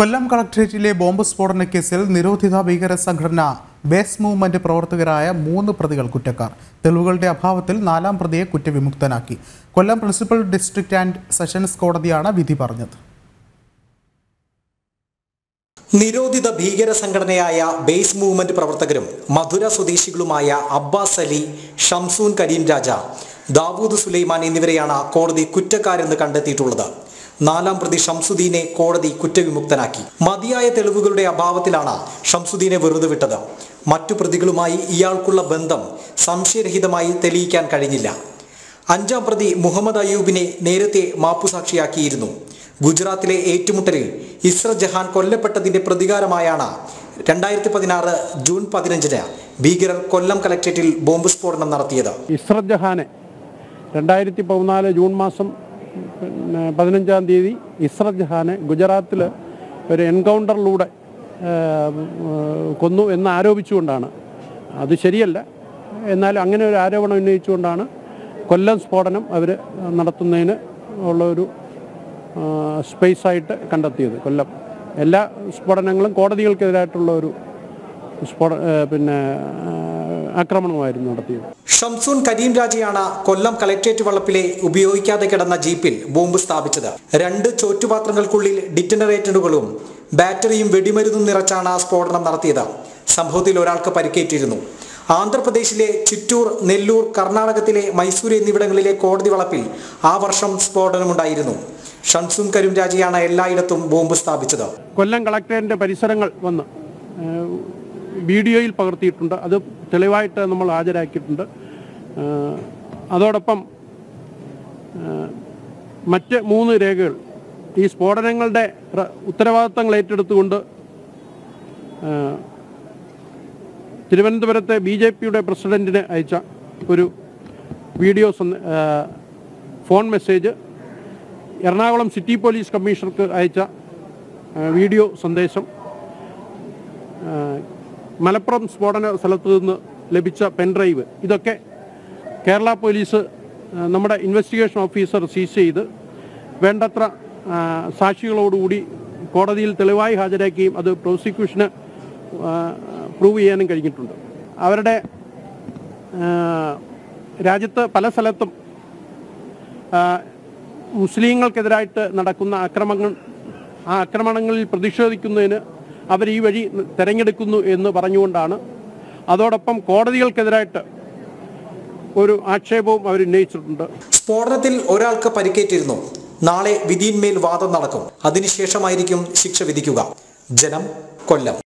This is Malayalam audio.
കൊല്ലം കളക്ട്രേറ്റിലെ ബോംബ് സ്ഫോടന കേസിൽ നിരോധിത ഭീകര സംഘടന ബേസ് മൂവ്മെന്റ് പ്രവർത്തകരായ മൂന്ന് പ്രതികൾ കുറ്റക്കാർ തെളിവുകളുടെ അഭാവത്തിൽ നാലാം പ്രതിയെ കുറ്റവിമുക്തനാക്കി Kollam principal district and sessions കോടതിയാണ് വിധി പറഞ്ഞത് നിരോധിത ഭീകര സംഘടനയായ ബേസ് മൂവ്മെന്റ് പ്രവർത്തകരും മധുര സ്വദേശികളുമായ അബ്ബാസ് അലി ഷംസൂൻ കരീം രാജ ദാവൂദ് സുലൈമാൻ എന്നിവരെയാണ് കോടതി കുറ്റക്കാരെന്ന് കണ്ടെത്തിയിട്ടുള്ളത് നാലാം പ്രതി ഷംസുദ്ദീനെ കോടതി കുറ്റവിമുക്തനാക്കി മതിയായ തെളിവുകളുടെ അഭാവത്തിലാണ് ഷംസുദ്ദീനെ വെറുതെ വിട്ടത് മറ്റു പ്രതികളുമായി ഇയാൾക്കുള്ള ബന്ധം സംശയരഹിതമായി തെളിയിക്കാൻ കഴിഞ്ഞില്ല അഞ്ചാം പ്രതി മുഹമ്മദ് അയ്യൂബിനെ നേരത്തെ മാപ്പുസാക്ഷിയാക്കിയിരുന്നു ഗുജറാത്തിലെ ഏറ്റുമുട്ടലിൽ ഇസ്ര ജഹാൻ കൊല്ലപ്പെട്ടതിന്റെ പ്രതികാരമായാണ് രണ്ടായിരത്തി പതിനാറ് ജൂൺ പതിനഞ്ചിന് ഭീകരർ കൊല്ലം കലക്ട്രേറ്റിൽ ബോംബ് സ്ഫോടനം നടത്തിയത് ഇസ്രത് ജഹാനെ രണ്ടായിരത്തി പതിനാല് ജൂൺ മാസം പിന്നെ പതിനഞ്ചാം തീയതി ഇസ്രത് ജഹാനെ ഗുജറാത്തിൽ ഒരു എൻകൗണ്ടറിലൂടെ ആ, കൊന്നു എന്ന് ആരോപിച്ചുകൊണ്ടാണ് അത് ശരിയല്ല എന്നാൽ അങ്ങനെ ഒരു ആരോപണം ഉന്നയിച്ചുകൊണ്ടാണ് കൊല്ലം സ്ഫോടനം അവർ നടത്തുന്നതിന് ഉള്ള ഒരു സ്പേസായിട്ട് കണ്ടെത്തിയത് കൊല്ലം എല്ലാ സ്ഫോടനങ്ങളും കോടതികൾക്കെതിരായിട്ടുള്ള ഒരു സ്ഫോട ആ, പിന്നെ ആ, ആക്രമണമായിരുന്നു നടത്തിയത് ഷംസൂൻ കരീം രാജയാണ് കൊല്ലം കലക്ട്രേറ്റ് വളപ്പിലെ ഉപയോഗിക്കാതെ കിടന്ന ജീപ്പിൽ ബോംബ് സ്ഥാപിച്ചത് രണ്ട് ചോറ്റുപാത്രങ്ങൾക്കുള്ളിൽ ഡിറ്റനറേറ്ററുകളും ബാറ്ററിയും വെടിമരുന്നും നിറച്ചാണ് സ്ഫോടനം നടത്തിയത് സംഭവത്തിൽ ഒരാൾക്ക് പരിക്കേറ്റിരുന്നു ആന്ധ്രാപ്രദേശിലെ ചിറ്റൂർ നെല്ലൂർ കർണാടകത്തിലെ മൈസൂർ എന്നിവിടങ്ങളിലെ കോടതി വളപ്പിൽ ആ വർഷം സ്ഫോടനമുണ്ടായിരുന്നു ഷംസൂൻ കരീം രാജയാണ് എല്ലായിടത്തും ബോംബ് സ്ഥാപിച്ചത് കൊല്ലം കളക്ടറേറ്റിൻ്റെ പരിസരങ്ങൾ വന്ന് ഏഹ്, വീഡിയോയിൽ പകർത്തിയിട്ടുണ്ട് അത് തെളിവായിട്ട് നമ്മൾ ഹാജരാക്കിയിട്ടുണ്ട് ഏഹ്, അതോടൊപ്പം ഏഹ്, മറ്റ് മൂന്ന് രേഖകൾ ഈ സ്ഫോടനങ്ങളുടെ റ- ഉത്തരവാദിത്തങ്ങൾ ഏറ്റെടുത്തുകൊണ്ട് ഏഹ്, തിരുവനന്തപുരത്തെ ബി ജെ പിയുടെ പ്രസിഡന്റിന് അയച്ച ഒരു വീഡിയോ സന്ദ- ഏഹ്, phone message Ernakulam city police കമ്മീഷണർക്ക് അയച്ച ഏഹ്, വീഡിയോ സന്ദേശം ഏഹ്, മലപ്പുറം സ്ഫോടന സ്ഥലത്ത് നിന്ന് ലഭിച്ച പെൻഡ്രൈവ് ഇതൊക്കെ കേരള പോലീസ് ഏഹ്, നമ്മുടെ ഇൻവെസ്റ്റിഗേഷൻ ഓഫീസർ സീസ് ചെയ്ത് വേണ്ടത്ര ഏഹ്, സാക്ഷികളോടുകൂടി കോടതിയിൽ തെളിവായി ഹാജരാക്കുകയും അത് പ്രോസിക്യൂഷന് പ്രൂവ് ചെയ്യാനും കഴിഞ്ഞിട്ടുണ്ട് അവരുടെ ഏഹ്, രാജ്യത്ത് പല സ്ഥലത്തും ആ, മുസ്ലിങ്ങൾക്കെതിരായിട്ട് നടക്കുന്ന ആക്രമണങ്ങൾ ആ ആക്രമണങ്ങളിൽ പ്രതിഷേധിക്കുന്നതിന് അവർ ഈ വഴി തിരഞ്ഞെടുക്കുന്നു എന്ന് പറഞ്ഞുകൊണ്ടാണ് അതോടൊപ്പം കോടതികൾക്കെതിരായിട്ട് ഒരു ആക്ഷേപവും അവർ ഉന്നയിച്ചിട്ടുണ്ട് സ്ഫോടനത്തിൽ ഒരാൾക്ക് പരിക്കേറ്റിരുന്നു നാളെ വിധിയിന്മേൽ വാദം നടക്കും അതിനുശേഷമായിരിക്കും ശിക്ഷ വിധിക്കുക ജനം കൊല്ലം